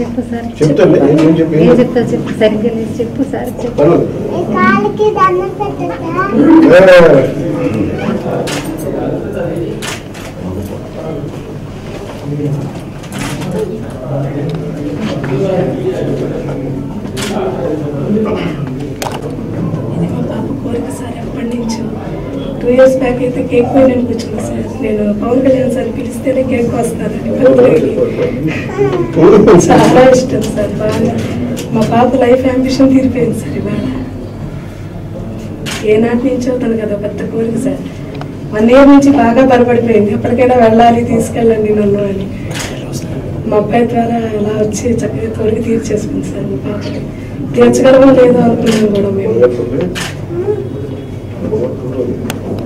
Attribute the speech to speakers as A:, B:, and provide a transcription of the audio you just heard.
A: చెప్పు సార్
B: చెప్తాను ఏం ఏం చెప్పి
A: ఏం చెప్తావు చెప్పు సరిగ్గా లేదు చెప్పు సార్ చెప్పు
B: పర్వాలేదు
C: కాలికి దండం పెట్టా
B: ఏ,
D: ఇది మా పాప కోరిక సార్ ఎప్పటి నుంచో టూ ఇయర్స్ బ్యాక్ అయితే కేక్ పోయినని కూర్చుంది సార్ నేను పవన్ కళ్యాణ్ సార్ పిలిస్తేనే కేక్ వస్తానని బర్త్డేకి చాలా ఇష్టం సార్ బాగా మా పాప లైఫ్ అంబిషన్ తీరిపోయింది సార్ ఇవాళ ఏనాటి నుంచో తనకు అదొక పెద్ద కోరిక సార్ వన్ ఇయర్ నుంచి బాగా బలపడిపోయింది ఎప్పటికైనా వెళ్ళాలి తీసుకెళ్ళండి నన్ను అని మా అబ్బాయి ద్వారా అలా వచ్చి చక్కగా కోరిక తీర్చేసుకుంది సార్ మా పాపకి తీర్చగలమో లేదో అనుకున్నాం కూడా మేము
B: బాగుంటుంది. బాగుంటుంది.